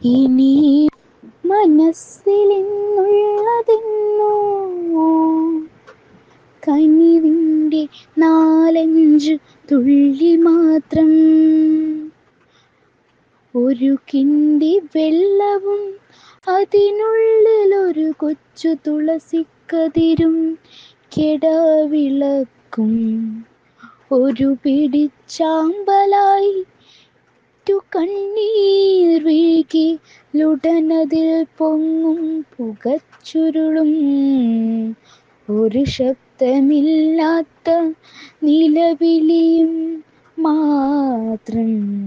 ഇനി മനസ്സിലെന്നുള്ളതെന്നോ കനിവിൻ്റെ നാലഞ്ച് തുള്ളി മാത്രം ഒരു കിണ്ടി വെള്ളവും അതിനുള്ളിലൊരു കൊച്ചു തുളസിക്കതിരും കെടാവിളക്കും ഒരു പിടിച്ചാമ്പലായി റ്റു കണ്ണീർ വീഴ്കി ലുടനതിൽ പൊങ്ങും പുകച്ചുരുളും ഒരു ശബ്ദമില്ലാത്ത നിലവിളിയും മാത്രം